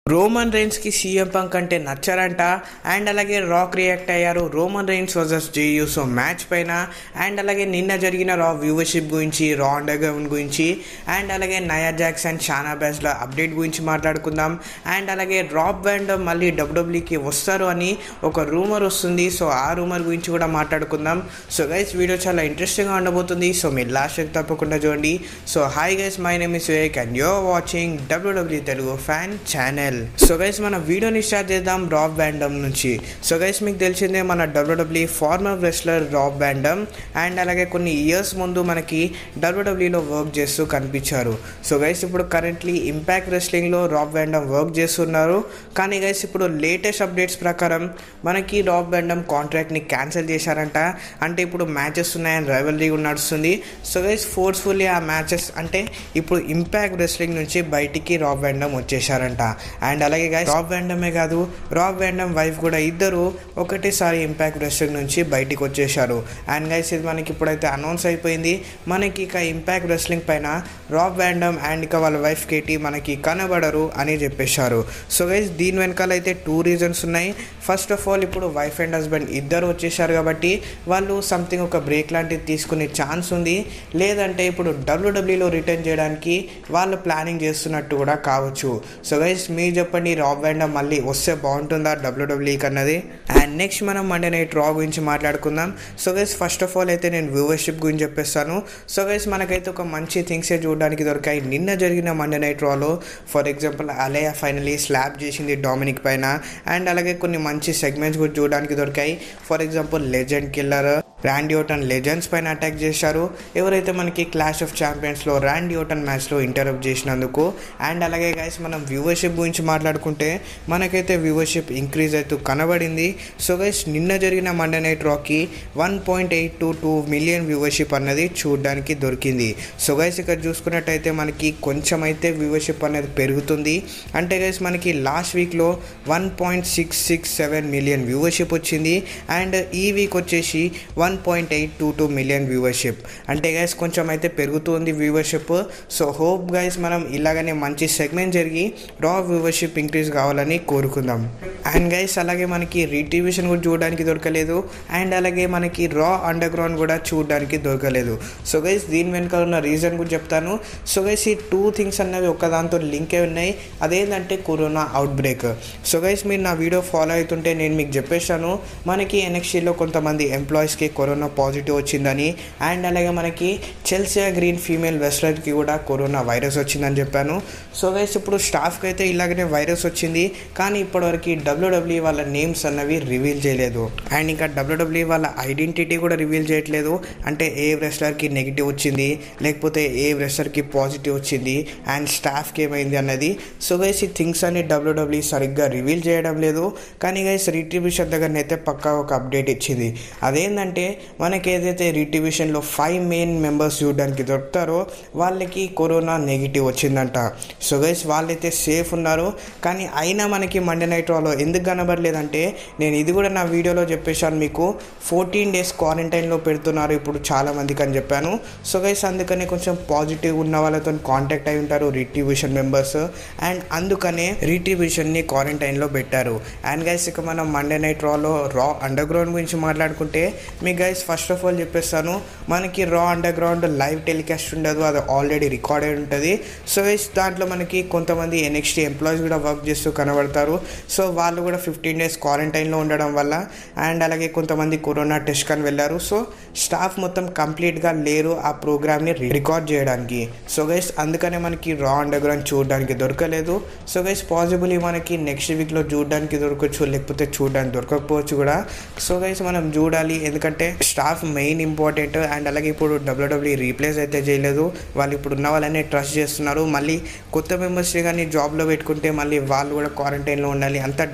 Roman Reigns కి CM Punk అంటే నచ్చారంట అండ్ అలాగే రాక్ రియాక్ట్ అయ్యారు Roman Reigns versus Jey Uso match పైన అండ్ అలాగే నిన్న జరిగిన రా వ్యూవర్షిప్ గురించి రా అండర్గ్రౌండ్ గురించి అండ్ అలాగే నయా జాక్సన్ షానా బ్యాస్ల అప్డేట్ గురించి మాట్లాడుకుందాం అండ్ అలాగే రాబ్ బ్యాండ్ మళ్ళీ డబ్ల్యూడబ్ల్యూకి వస్తారు అని ఒక రూమర్ వస్తుంది సో ఆ రూమర్ గురించి కూడా మాట్లాడుకుందాం సో గైస్ వీడియో చాలా ఇంట్రెస్టింగ్గా ఉండబోతుంది సో మీరు లాస్ట్ వరకు తప్పకుండా చూడండి so hi guys my name is Vivek and you're watching WWE Telugu fan channel so guys మన వీడియోని స్టార్ట్ చేద్దాం రాబ్ బ్యాండమ్ నుంచి సో గైస్ మీకు తెలిసిందే మన WWE former wrestler Rob Van Dam and అలాగే కొన్ని ఇయర్స్ ముందు మనకి డబ్ల్యూడబ్ల్యూలో వర్క్ చేస్తూ కనిపించారు సో గైస్ ఇప్పుడు కరెంట్లీ ఇంపాక్ట్ రెస్లింగ్లో రాబ్ బ్యాండమ్ వర్క్ చేస్తున్నారు కానీ గైస్ ఇప్పుడు లేటెస్ట్ అప్డేట్స్ ప్రకారం మనకి రాబ్ బ్యాండమ్ కాంట్రాక్ట్ని క్యాన్సిల్ చేశారంట అంటే ఇప్పుడు మ్యాచెస్ ఉన్నాయని రైవలరీ నడుస్తుంది సో గైస్ ఫోర్స్ఫుల్లీ ఆ మ్యాచెస్ అంటే ఇప్పుడు ఇంపాక్ట్ రెస్లింగ్ నుంచి బయటికి రాబ్ బ్యాండమ్ వచ్చేసారంట అండ్ అలాగే గైస్ రాబ్ వ్యాండమే కాదు రాబ్ వ్యాండమ్ వైఫ్ కూడా ఇద్దరు ఒకటేసారి ఇంపాక్ట్ రెస్లింగ్ నుంచి బయటికి వచ్చేసారు అండ్ గైస్ ఇది మనకి ఇప్పుడైతే అనౌన్స్ అయిపోయింది మనకి ఇక ఇంపాక్ట్ రెస్లింగ్ పైన రాబ్ వ్యాండమ్ అండ్ ఇక వాళ్ళ వైఫ్ కేటీ మనకి కనబడరు అని చెప్పేశారు సో గైస్ దీని వెనకాల అయితే టూ రీజన్స్ ఉన్నాయి ఫస్ట్ ఆఫ్ ఆల్ ఇప్పుడు వైఫ్ అండ్ హస్బెండ్ ఇద్దరు వచ్చేసారు కాబట్టి వాళ్ళు సంథింగ్ ఒక బ్రేక్ లాంటిది తీసుకునే ఛాన్స్ ఉంది లేదంటే ఇప్పుడు డబ్ల్యూడబ్ల్యూలో రిటర్న్ చేయడానికి వాళ్ళు ప్లానింగ్ చేస్తున్నట్టు కూడా కావచ్చు సో గైస్ మీరు చెప్పండి రాబ్ వ్యాండమ్ మళ్ళీ వస్తే బాగుంటుందా డబ్ల్యూడబ్ల్యూకి అన్నది అండ్ నెక్స్ట్ మనం మండే నైట్ రా గురించి మాట్లాడుకుందాం so guys first of all అయితే నేను వ్యూవర్షిప్ గురించి చెప్పేస్తాను సో గైస్ మనకైతే ఒక మంచి థింగ్సే చూడడానికి దొరికాయి నిన్న జరిగిన మండే నైట్ రాలో ఫర్ ఎగ్జాంపుల్ అలయా ఫైనలీ స్లాబ్ చేసింది డామినిక్ పైన అండ్ అలాగే కొన్ని మంచి సెగ్మెంట్స్ కూడా చూడడానికి దొరికాయి for example legend killer Randy Orton legends పైన అటాక్ చేశారు ఎవరైతే మనకి క్లాష్ ఆఫ్ ఛాంపియన్స్లో ర్యాండీ ఓటన్ మ్యాచ్లో ఇంటరప్ట్ చేసినందుకు అండ్ అలాగే గైస్ మనం వ్యూవర్షిప్ గురించి మాట్లాడుకుంటే మనకైతే వ్యూవర్షిప్ ఇంక్రీజ్ అవుతూ కనబడింది సో గైస్ నిన్న జరిగిన మండే నైట్ రాకి one point eight two two million viewership అన్నది చూడడానికి దొరికింది సో గైస్ ఇక్కడ చూసుకున్నట్టయితే మనకి కొంచెం అయితే వ్యూవర్షిప్ అనేది పెరుగుతుంది అంటే గైస్ మనకి లాస్ట్ వీక్లో one point six six seven million viewership వచ్చింది అండ్ ఈ వీక్ వచ్చేసి one point eight two two million viewership అంటే గైస్ కొంచెం అయితే పెరుగుతుంది వ్యూవర్షిప్ సో హోప్ గైస్ మనం ఇలాగనే మంచి సెగ్మెంట్ జరిగి రా వ్యూవర్షిప్ ఇంక్రీజ్ కావాలని కోరుకుందాం అండ్ గైస్ అలాగే మనకి రీటివిషన్ కూడా చూడడానికి దొరకలేదు అండ్ అలాగే మనకి రా అండర్ గ్రౌండ్ కూడా చూడడానికి దొరకలేదు సో గైస్ దీని వెనకాల ఉన్న రీజన్ కూడా చెప్తాను సో గైస్ ఈ టూ థింగ్స్ అన్నవి ఒకదాంతో లింక్ అయి ఉన్నాయి అదేంటంటే corona outbreak so guys మీరు నా వీడియో ఫాలో అవుతుంటే నేను మీకు చెప్పేశాను మనకి ఎన్ఎక్స్టీలో కొంతమంది ఎంప్లాయీస్కి కరోనా పాజిటివ్ వచ్చిందని అండ్ అలాగే మనకి చెల్సియా గ్రీన్ ఫీమేల్ వెస్లర్కి కూడా కరోనా వైరస్ వచ్చిందని చెప్పాను సో గైస్ ఇప్పుడు స్టాఫ్కి అయితే ఇలాగనే వైరస్ వచ్చింది కానీ ఇప్పటివరకు డబ్ల్యూడబ్ల్యూ వాళ్ళ నేమ్స్ అన్నవి రివీల్ చేయలేదు అండ్ ఇంకా డబ్ల్యూడబ్ల్యూ వాళ్ళ ఐడెంటిటీ కూడా రివీల్ చేయట్లేదు అంటే ఏ రెస్లర్కి నెగిటివ్ వచ్చింది లేకపోతే ఏ రెస్లర్కి పాజిటివ్ వచ్చింది అండ్ స్టాఫ్కి ఏమైంది అన్నది సో గైస్ ఈ థింగ్స్ అన్ని డబ్ల్యూడబ్ల్యూ సరిగ్గా రివీల్ చేయడం లేదు కానీ గైస్ రీట్రిబ్యూషన్ దగ్గరనైతే పక్కా ఒక అప్డేట్ ఇచ్చింది అదేంటంటే మనకి ఏదైతే రీట్రిబ్యూషన్లో ఫైవ్ మెయిన్ మెంబర్స్ చూడడానికి దొరుకుతారో వాళ్ళకి కరోనా నెగిటివ్ వచ్చిందంట సో గైస్ వాళ్ళైతే సేఫ్ ఉన్నారు కానీ అయినా మనకి మండే నైట్ రాలో ఎందుకు కనబడలేదంటే నేను ఇది కూడా నా వీడియోలో చెప్పేశాను మీకు ఫోర్టీన్ డేస్ క్వారంటైన్లో పెడుతున్నారు ఇప్పుడు చాలా మందికి అని చెప్పాను సో గైస్ అందుకనే కొంచెం పాజిటివ్ ఉన్న వాళ్ళతో కాంటాక్ట్ అయి ఉంటారు రీట్రిబ్యూషన్ మెంబర్స్ అండ్ అందుకనే రీట్రిబ్యూషన్ని క్వారంటైన్లో పెట్టారు అండ్ గైస్ ఇక మనం మండే నైట్ రాలో రా అండర్ గ్రౌండ్ గురించి మాట్లాడుకుంటే మీ గైస్ ఫస్ట్ ఆఫ్ ఆల్ చెప్పేస్తాను మనకి రా అండర్ గ్రౌండ్ లైవ్ టెలికాస్ట్ ఉండదు అది ఆల్రెడీ రికార్డ్ అయి ఉంటుంది సో గైస్ దాంట్లో మనకి కొంతమంది ఎన్ఎక్స్టీ ఎంప్లాయీస్ కూడా వర్క్ చేస్తూ కనబడతారు సో వాళ్ళు కూడా ఫిఫ్టీన్ డేస్ క్వారంటైన్లో ఉండడం వల్ల అండ్ అలాగే కొంతమంది కరోనా టెస్ట్ కని వెళ్ళారు సో స్టాఫ్ మొత్తం కంప్లీట్గా లేరు ఆ ప్రోగ్రామ్ని రికార్డ్ చేయడానికి సో గైస్ అందుకనే మనకి రా అండర్ గ్రౌండ్ చూడడానికి దొరకలేదు సో గైస్ పాసిబుల్ మనకి నెక్స్ట్ వీక్లో చూడడానికి దొరకచ్చు లేకపోతే చూడడానికి దొరకకపోవచ్చు కూడా సో గైస్ మనం చూడాలి ఎందుకంటే స్టాఫ్ మెయిన్ ఇంపార్టెంట్ అండ్ అలాగే ఇప్పుడు డబ్ల్యూడబ్ల్యూ రీప్లేస్ అయితే చేయలేదు వాళ్ళు ఇప్పుడు ఉన్న వాళ్ళనే ట్రస్ట్ చేస్తున్నారు మళ్ళీ కొత్త మెంబర్స్ కానీ జాబ్లో పెట్టుకుంటే మళ్ళీ వాళ్ళు కూడా క్వారంటైన్లో ఉండాలి అంత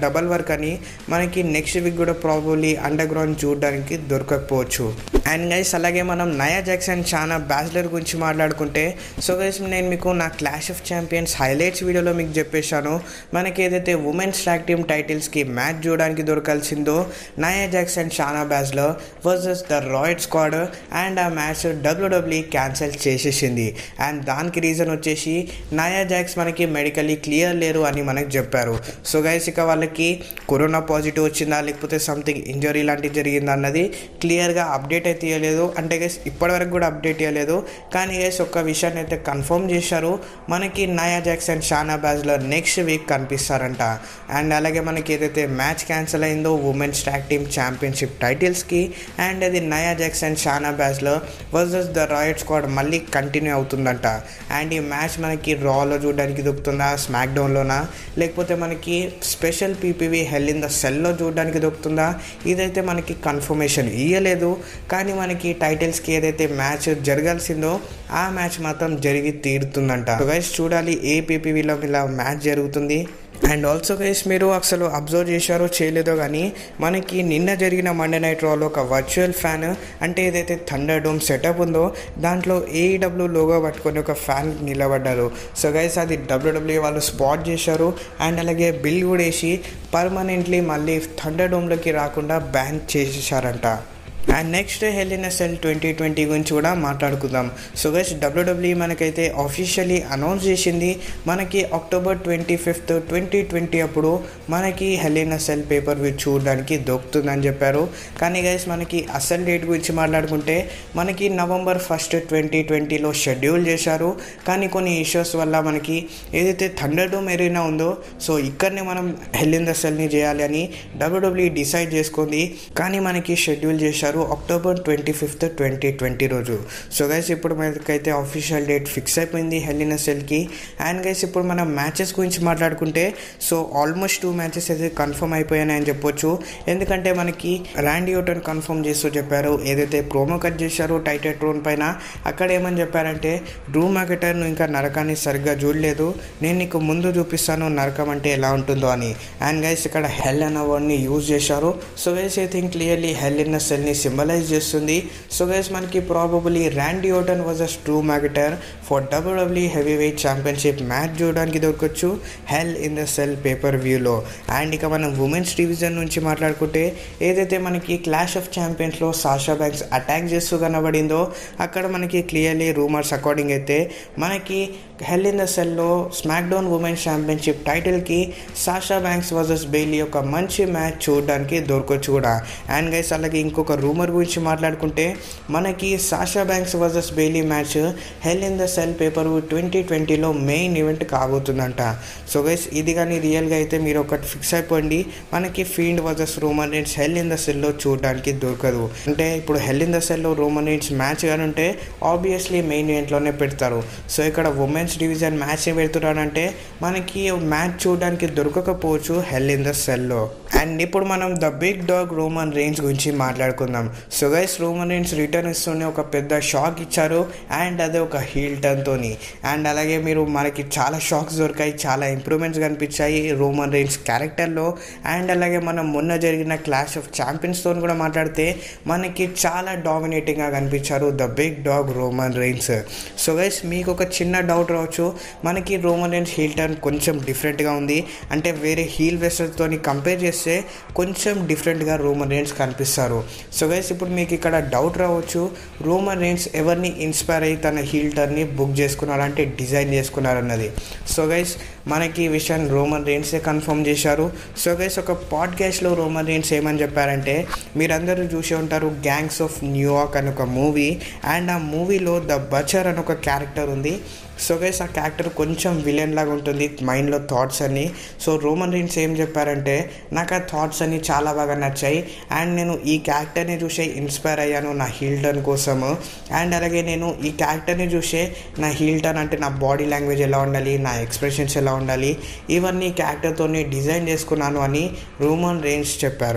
డబల్ వర్క్ అని మనకి నెక్స్ట్ వీక్ కూడా ప్రాబబ్లీ అండర్ గ్రౌండ్ చూడడానికి దొరకకపోవచ్చు అండ్ గైస్ అలాగే మనం నయా జాక్సన్ చాలా బ్యాచిలర్ గురించి మాట్లాడుకుంటే సో గైస్ నేను మీకు నా క్లాష్ ఆఫ్ ఛాంపియన్స్ హైలైట్స్ వీడియోలో మీకు చెప్పేశాను మనకి ఏదైతే ఉమెన్స్ ట్రాక్ టీమ్ టైటిల్స్కి మ్యాచ్ చూడడానికి దొరకాల్సిందో Nia Jax and Shayna Baszler versus the Riott Squad and ఆ మ్యాచ్ డబ్ల్యూడబ్ల్యూ క్యాన్సిల్ చేసేసింది అండ్ దానికి రీజన్ వచ్చేసి నయా జాక్స్ మనకి మెడికలీ క్లియర్ లేరు అని మనకు చెప్పారు సో గైస్ ఇక వాళ్ళకి కరోనా పాజిటివ్ వచ్చిందా లేకపోతే సంథింగ్ ఇంజరీ లాంటివి జరిగిందా అన్నది క్లియర్గా అప్డేట్ అయితే ఇవ్వలేదు అంటే గైస్ ఇప్పటివరకు కూడా అప్డేట్ ఇవ్వలేదు కానీ గైస్ ఒక్క విషయాన్ని అయితే కన్ఫర్మ్ చేశారు మనకి Nia Jax and Shayna Baszler next week కనిపిస్తారంట అండ్ అలాగే మనకి ఏదైతే మ్యాచ్ క్యాన్సిల్ అయిందో ఉమెన్స్ ట్రాక్ టీమ్ ఛాంపియన్షిప్ టైటిల్స్కి అండ్ అది Nia Jax and Shayna Baszler versus the Riott Squad మళ్ళీ కంటిన్యూ అవుతుందంట అండ్ ఈ మ్యాచ్ మనకి రాలో చూడడానికి దొరుకుతుందా స్మాక్ డౌన్లోనా లేకపోతే మనకి special PPV Hell in the సెల్లో చూడడానికి దొరుకుతుందా ఇదైతే మనకి కన్ఫర్మేషన్ ఇయ్యలేదు కానీ మనకి టైటిల్స్కి ఏదైతే మ్యాచ్ జరగాల్సిందో ఆ మ్యాచ్ మాత్రం జరిగి తీరుతుందంట గైస్ చూడాలి ఏ పీపీవీలో ఇలా మ్యాచ్ జరుగుతుంది అండ్ ఆల్సో గైస్ మీరు అసలు అబ్జర్వ్ చేశారో చేయలేదో కానీ మనకి నిన్న జరిగిన మండే నైట్ రాలో ఒక వర్చువల్ ఫ్యాన్ అంటే ఏదైతే థండర్ డోమ్ సెటప్ ఉందో దాంట్లో ఏఈడబ్ల్యూ లోగో పట్టుకొని ఒక ఫ్యాన్ నిలబడ్డారు సో గైస్ అది డబ్ల్యూడబ్ల్యూ వాళ్ళు స్పాట్ చేశారు అండ్ అలాగే బిల్ కూడా వేసి పర్మనెంట్లీ మళ్ళీ థండర్ డోమ్లోకి రాకుండా బ్యాన్ చేసేసారంట and next Hell in Cell twenty twenty గురించి కూడా మాట్లాడుకుందాం సో గైస్ డబ్ల్యూడబ్ల్యూ మనకైతే ఆఫీషియలీ అనౌన్స్ చేసింది మనకి October twenty fifth twenty twenty అప్పుడు మనకి హెలిన్ ఎస్ఎల్ పేపర్ వ్యూ చూడడానికి దొరుకుతుందని చెప్పారు కానీ గైస్ మనకి అసలు డేట్ గురించి మాట్లాడుకుంటే మనకి నవంబర్ ఫస్ట్ ట్వంటీ ట్వంటీలో షెడ్యూల్ చేశారు కానీ కొన్ని ఇష్యూస్ వల్ల మనకి ఏదైతే థండర్ డోమ్ ఎరీనా ఉందో సో ఇక్కడనే మనం హెలిన్ ఎస్ఎల్ని చేయాలి అని డబ్ల్యూడబ్ల్యూ డిసైడ్ చేసుకుంది కానీ మనకి షెడ్యూల్ చేశారు October twenty fifth twenty twenty రోజు సో గైస్ ఇప్పుడు మనకైతే ఆఫీషియల్ డేట్ ఫిక్స్ అయిపోయింది హెలిన్ ఎస్ఎల్కి అండ్ గైస్ ఇప్పుడు మనం మ్యాచెస్ గురించి మాట్లాడుకుంటే సో ఆల్మోస్ట్ టూ మ్యాచెస్ అయితే కన్ఫర్మ్ అయిపోయాయని అని చెప్పొచ్చు ఎందుకంటే మనకి ర్యాండీ ఓటన్ కన్ఫర్మ్ చేస్తూ చెప్పారు ఏదైతే ప్రోమో కట్ చేశారో టైటెడ్ ట్రోన్ పైన అక్కడ ఏమని చెప్పారంటే డ్రూ మ్యాకెటర్ను ఇంకా నరకాన్ని సరిగ్గా చూడలేదు నేను నీకు ముందు చూపిస్తాను నరకం అంటే ఎలా ఉంటుందో అని అండ్ గైస్ ఇక్కడ హెల్ అన్న వర్డ్ని యూజ్ చేశారు so guys I think clearly Hell in సెల్ని సింబలైజ్ చేస్తుంది సో గైస్ మనకి probably Randy Orton versus Drew McIntyre for WWE heavyweight championship match చూడడానికి దొరకచ్చు Hell in the Cell pay per వ్యూలో అండ్ ఇక మనం ఉమెన్స్ డివిజన్ నుంచి మాట్లాడుకుంటే ఏదైతే మనకి క్లాష్ ఆఫ్ ఛాంపియన్స్లో సాషా బ్యాంక్స్ అటాక్ చేస్తూ కనబడిందో అక్కడ మనకి క్లియర్లీ రూమర్స్ అకార్డింగ్ అయితే మనకి హెల్ ఇన్ ద సెల్లో స్మాక్ డౌన్ ఉమెన్స్ ఛాంపియన్షిప్ టైటిల్కి సాషా బ్యాంక్స్ వర్సెస్ బెయిలీ ఒక మంచి మ్యాచ్ చూడడానికి దొరకవచ్చు కూడా అండ్ గైస్ అలాగే ఇంకొక రూమర్ గురించి మాట్లాడుకుంటే మనకి Sasha Banks versus Bayley match Hell in the Cell pay per twenty ట్వంటీలో మెయిన్ ఈవెంట్ కాబోతుందంట సో గైస్ ఇది కానీ రియల్గా అయితే మీరు ఒకటి ఫిక్స్ అయిపోండి మనకి Fiend versus Roman Reigns Hell in the సెల్లో చూడడానికి దొరకదు అంటే ఇప్పుడు హెల్ ఇన్ ద సెల్లో రోమన్ రీన్స్ మ్యాచ్ కానీ ఉంటే ఆబ్వియస్లీ మెయిన్ ఈవెంట్లోనే పెడతారు సో ఇక్కడ ఉమెన్స్ డివిజన్ మ్యాచ్ పెడుతున్నారంటే మనకి మ్యాచ్ చూడడానికి దొరకకపోవచ్చు హెల్ ఇన్ ద సెల్లో అండ్ ఇప్పుడు మనం the big dog Roman Reigns గురించి మాట్లాడుకుందాం so guys Roman Reigns return ఇస్తూనే ఒక పెద్ద షాక్ ఇచ్చారు అండ్ అదే ఒక హీల్ టర్న్తోని అండ్ అలాగే మీరు మనకి చాలా షాక్స్ దొరికాయి చాలా ఇంప్రూవ్మెంట్స్ కనిపించాయి రోమన్ రేంజ్ క్యారెక్టర్లో అండ్ అలాగే మనం మొన్న జరిగిన క్లాష్ ఆఫ్ ఛాంపియన్స్తో కూడా మాట్లాడితే మనకి చాలా డామినేటింగ్గా కనిపించారు the big dog Roman Reigns so guys మీకు ఒక చిన్న డౌట్ రావచ్చు మనకి రోమన్ రేంజ్ హీల్ టర్న్ కొంచెం డిఫరెంట్గా ఉంది అంటే వేరే హీల్ వెస్టర్తో కంపేర్ చేస్తే కొంచెం డిఫరెంట్గా రోమన్ రేంజ్ కనిపిస్తారు సో గైస్ ఇప్పుడు మీకు ఇక్కడ డౌట్ రావచ్చు రోమన్ రేంజ్ ఎవరిని ఇన్స్పైర్ అయ్యి తన హీల్ టర్న్ని బుక్ చేసుకున్నారు అంటే డిజైన్ చేసుకున్నారు అన్నది సో గైస్ మనకి ఈ విషయాన్ని రోమన్ రేంజ్సే కన్ఫర్మ్ చేశారు సో గైస్ ఒక పాడ్కాస్ట్లో రోమన్ రేంజ్ ఏమని చెప్పారంటే మీరందరూ చూసే ఉంటారు గ్యాంగ్స్ ఆఫ్ న్యూయార్క్ అని ఒక మూవీ అండ్ ఆ మూవీలో ద బచర్ అని ఒక క్యారెక్టర్ ఉంది సో గైస్ ఆ క్యారెక్టర్ కొంచెం విలన్ లాగా ఉంటుంది మైండ్లో థాట్స్ అన్ని సో రోమన్ రీన్స్ ఏం చెప్పారంటే నాకు ఆ థాట్స్ అన్ని చాలా బాగా నచ్చాయి అండ్ నేను ఈ క్యారెక్టర్ని చూసే ఇన్స్పైర్ అయ్యాను నా హీల్ టర్న్ కోసము అండ్ అలాగే నేను ఈ క్యారెక్టర్ని చూసే నా హీల్ టర్న్ అంటే నా బాడీ లాంగ్వేజ్ ఎలా ఉండాలి నా ఎక్స్ప్రెషన్స్ ఎలా ఉండాలి ఇవన్నీ క్యారెక్టర్తో డిజైన్ చేసుకున్నాను అని రోమన్ రేంజ్ చెప్పారు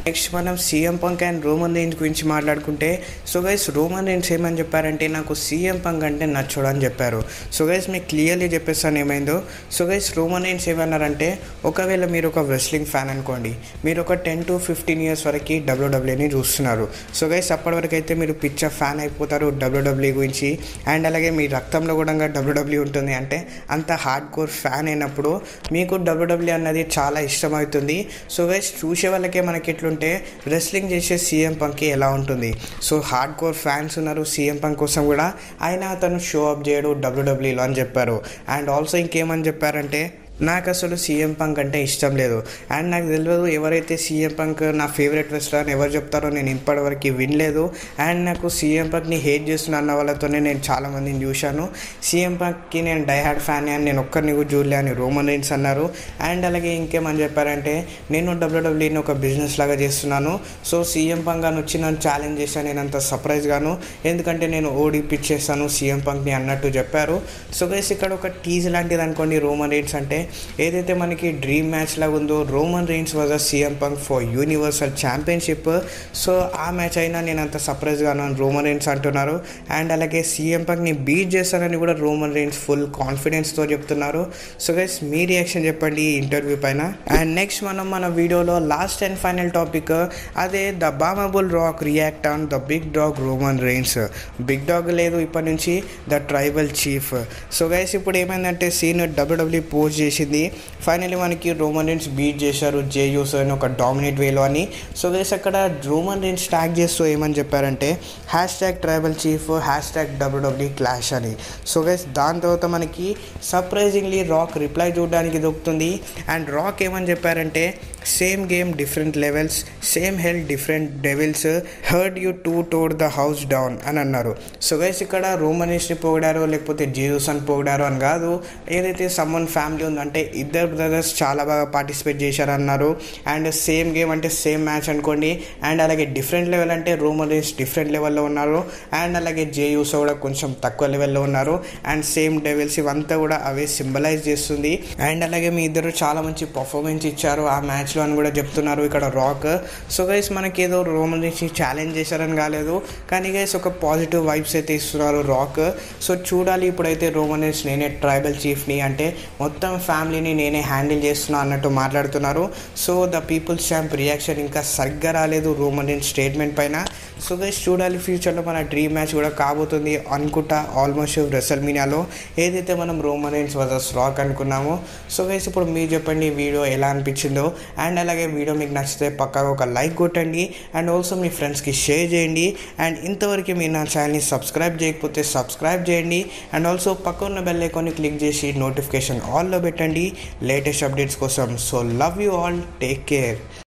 నెక్స్ట్ మనం CM Punk and Roman Reigns గురించి మాట్లాడుకుంటే సో గైస్ రోమన్ రేంజ్ ఏమని చెప్పారంటే నాకు సీఎం పంక్ అంటే నచ్చడు అని చెప్పారు సో గైస్ మీకు క్లియర్లీ చెప్పేస్తాను ఏమైందో సో గైస్ రోమన్ రేంజ్ ఏమన్నారంటే ఒకవేళ మీరు ఒక రెస్లింగ్ ఫ్యాన్ అనుకోండి మీరు ఒక టెన్ టు ఫిఫ్టీన్ ఇయర్స్ వరకు డబ్ల్యూడబ్ల్యూని చూస్తున్నారు సో గైస్ అప్పటి వరకు అయితే మీరు పిక్చర్ ఫ్యాన్ అయిపోతారు డబ్ల్యూడబ్ల్యూ గురించి అండ్ అలాగే మీ రక్తంలో కూడా డబ్ల్యూడబ్ల్యూ ఉంటుంది అంటే అంత హార్డ్ కోర్ ఫ్యాన్ అయినప్పుడు మీకు డబ్ల్యూడబ్ల్యూ అన్నది చాలా ఇష్టమవుతుంది సో గైస్ చూసే వాళ్ళకే మనకి ఎట్లుంటే రెస్లింగ్ చేసే సీఎం పంక్కి ఎలా ఉంటుంది సో హార్డ్ కోర్ ఫ్యాన్స్ ఉన్నారు సీఎం పంక్ కోసం కూడా ఆయన అతను షో అప్ చేయడు డబ్ల్యూడబ్ల్యూలో అని చెప్పారు అండ్ ఆల్సో ఇంకేమని చెప్పారంటే నాకు అసలు సీఎం పంక్ అంటే ఇష్టం లేదు అండ్ నాకు తెలియదు ఎవరైతే సీఎం పంక్ నా ఫేవరెట్ రెస్లర్ అని ఎవరు చెప్తారో నేను ఇప్పటివరకు వినలేదు అండ్ నాకు సీఎం పంక్ని హేట్ చేస్తున్న అన్న వాళ్ళతోనే నేను చాలామందిని చూశాను సీఎం పంక్కి నేను డైహార్డ్ ఫ్యాన్ అని నేను ఒక్కరిని కూడా చూడలే అని రోమన్ రైన్స్ అన్నారు అండ్ అలాగే ఇంకేమని చెప్పారంటే నేను డబ్ల్యూడబ్ల్యూని ఒక బిజినెస్ లాగా చేస్తున్నాను సో సీఎం పంక్ అని వచ్చి నన్ను ఛాలెంజ్ చేశాను నేను అంత సర్ప్రైజ్ గాను ఎందుకంటే నేను ఓడిపిచ్చేస్తాను సీఎం పంక్ని అన్నట్టు చెప్పారు సో గైస్ ఇక్కడ ఒక టీజ్ లాంటిది అనుకోండి రోమన్ రైన్స్ అంటే ఏదైతే మనకి డ్రీమ్ మ్యాచ్ లాగా ఉందో Roman Reigns versus CM Punk for universal championship so ఆ మ్యాచ్ అయినా నేను అంత సర్ప్రైజ్గా ఉన్నాను రోమన్ రైన్స్ అంటున్నారు అండ్ అలాగే సీఎం పంక్ని బీట్ చేస్తానని కూడా రోమన్ రైన్స్ ఫుల్ కాన్ఫిడెన్స్తో చెప్తున్నారు సో గైస్ మీ రియాక్షన్ చెప్పండి ఈ ఇంటర్వ్యూ పైన అండ్ నెక్స్ట్ మనం మన వీడియోలో లాస్ట్ అండ్ ఫైనల్ టాపిక్ అదే the Brahma Bull Rock react on the big dog Roman Reigns big dog లేదు ఇప్పటి నుంచి the tribal chief so guys ఇప్పుడు ఏమైందంటే సీన్ డబ్ల్యూడబ్ల్యూ పోస్ట్ చేసింది ఫైనలీ మనకి రోమన్ రైన్స్ బీట్ చేశారు జే యూస్ అని ఒక డామినేట్ వేలో అని సో గైస్ అక్కడ రోమన్ రైన్స్ ట్యాగ్ చేస్తూ ఏమని చెప్పారంటే hashtag tribal chief hashtag WWE clash అని సో గైస్ దాని తర్వాత మనకి సర్ప్రైజింగ్లీ రాక్ రిప్లై చూడడానికి దొరుకుతుంది అండ్ రాక్ ఏమని చెప్పారంటే same game different levels same hell different devils heard you two tore the house down అని అన్నారు సో గైస్ ఇక్కడ రోమనీస్ని పొగిడారో లేకపోతే జీయూస్ అని పొగిడారో అని కాదు ఏదైతే సమ్మన్ ఫ్యామిలీ ఉందంటే ఇద్దరు బ్రదర్స్ చాలా బాగా పార్టిసిపేట్ చేశారన్నారు అండ్ సేమ్ గేమ్ అంటే సేమ్ మ్యాచ్ అనుకోండి అండ్ అలాగే డిఫరెంట్ లెవెల్ అంటే రోమనీస్ డిఫరెంట్ లెవెల్లో ఉన్నారు అండ్ అలాగే జేయూస్ కూడా కొంచెం తక్కువ లెవెల్లో ఉన్నారు అండ్ సేమ్ డెవిల్స్ ఇవంతా కూడా అవే సింబలైజ్ చేస్తుంది అండ్ అలాగే మీ ఇద్దరు చాలా మంచి పర్ఫార్మెన్స్ ఇచ్చారు ఆ మ్యాచ్లో అని కూడా చెప్తున్నారు ఇక్కడ రాక్ సో గైస్ మనకి ఏదో రోమన్ నుంచి ఛాలెంజ్ చేశారని కాలేదు కానీ గైస్ ఒక పాజిటివ్ వైబ్స్ అయితే ఇస్తున్నారు రాక్ సో చూడాలి ఇప్పుడైతే రోమన్ రీన్స్ నేనే ట్రైబల్ చీఫ్ని అంటే మొత్తం ఫ్యామిలీని నేనే హ్యాండిల్ చేస్తున్నా అన్నట్టు మాట్లాడుతున్నారు so the People's Champ reaction ఇంకా సరిగ్గా రాలేదు రోమన్ రీన్స్ స్టేట్మెంట్ పైన సో గైస్ చూడాలి ఫ్యూచర్లో మన డ్రీమ్ మ్యాచ్ కూడా కాబోతుంది అనుకుంటా ఆల్మోస్ట్ రెసల్ మీనియాలో ఏదైతే మనం రోమన్ రీన్స్ వర్సెస్ రాక్ అనుకున్నామో సో గైస్ ఇప్పుడు మీరు చెప్పండి ఈ వీడియో ఎలా అనిపించిందో అండ్ అలాగే వీడియో మీకు నచ్చితే పక్కగా ఒక లైక్ కొట్టండి అండ్ ఆల్సో మీ ఫ్రెండ్స్కి షేర్ చేయండి అండ్ ఇంతవరకు మీరు నా ఛానల్ని సబ్స్క్రైబ్ చేయకపోతే సబ్స్క్రైబ్ చేయండి అండ్ ఆల్సో పక్క ఉన్న బెల్ ఐకాన్ని క్లిక్ చేసి నోటిఫికేషన్ ఆల్లో పెట్టండి లేటెస్ట్ అప్డేట్స్ కోసం so love you all take care